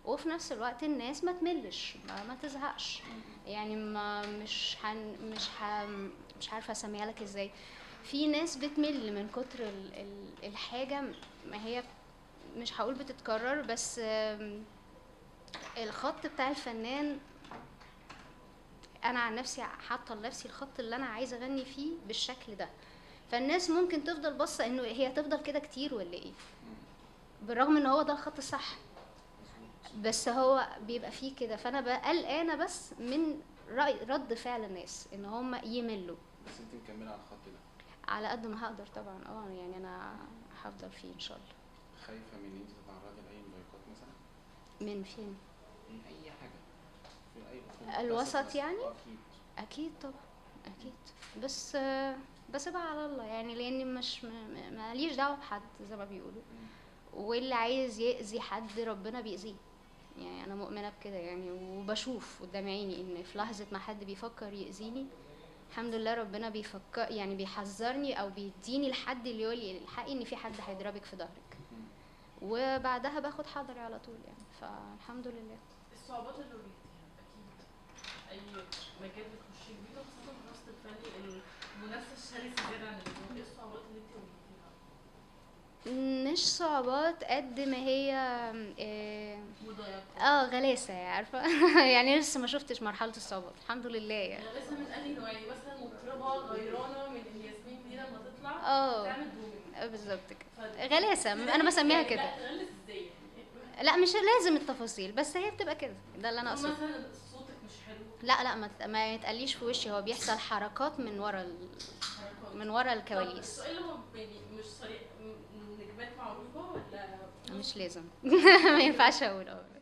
وفي نفس الوقت الناس ما تملش ما, ما تزهقش يعني ما مش حن مش ح مش عارفه اسميها لك ازاي في ناس بتمل من كتر ال ال الحاجه ما هي مش هقول بتتكرر بس آم، الخط بتاع الفنان انا عن نفسي حاطه لنفسي الخط اللي انا عايزه اغني فيه بالشكل ده فالناس ممكن تفضل باصه انه هي هتفضل كده كتير ولا ايه بالرغم ان هو ده الخط الصح بس هو بيبقى فيه كده فانا بقى قلقانه بس من رأي رد فعل الناس ان هم يملوا بس انت مكمله على الخط ده على قد ما هقدر طبعا اه يعني انا هفضل فيه ان شاء الله خايفه من ان انت تتعرضي لاي مضايقات مثلا من فين من اي حاجه في اي أسلوب الوسط مثلاً؟ يعني؟ آه، اكيد اكيد طبعا اكيد بس آه، بسيبها على الله يعني لاني مش م- م- ماليش دعوه بحد زي ما بيقولوا مم. واللي عايز يأذي حد ربنا بيأذيه يعني انا مؤمنه بكده يعني وبشوف قدام عيني ان في لحظه ما حد بيفكر يأذيني الحمد لله ربنا بيفكر يعني بيحذرني او بيديني الحد اللي يقول لي الحقي ان في حد هيضربك في ظهرك مم. وبعدها باخد حذري على طول يعني فالحمد لله الصعوبات اللي واجهتيها اكيد اي مجال بتخشي فيه خاصه في الوسط الفني المنافسه الشرسه زياده عن اللزوم ايه الصعوبات اللي انت واجهتيها مش صعوبات قد ما هي آه، مضايقات اه غلاسه عارفه يعني لسه ما شفتش مرحله الصعوبات الحمد لله يعني يعني لسه من انهي نوع يعني مثلا مطربه غيرانه من ان ياسمين دي لما تطلع اه تعمل بومينج آه، بالظبط كده ف- غلاسه انا بسميها يعني كده لا غلس ازاي يعني لا مش لازم التفاصيل بس هي بتبقى كده ده اللي انا اقصده مثلا صوتك مش حلو لا لا ما ت- ما يتقليش في وشي هو بيحصل حركات من ورا ال... حركات. من ورا طب الكواليس السؤال هو يعني مش صريح م- نجمات معروفه ولا مش لازم ما ينفعش اقول اه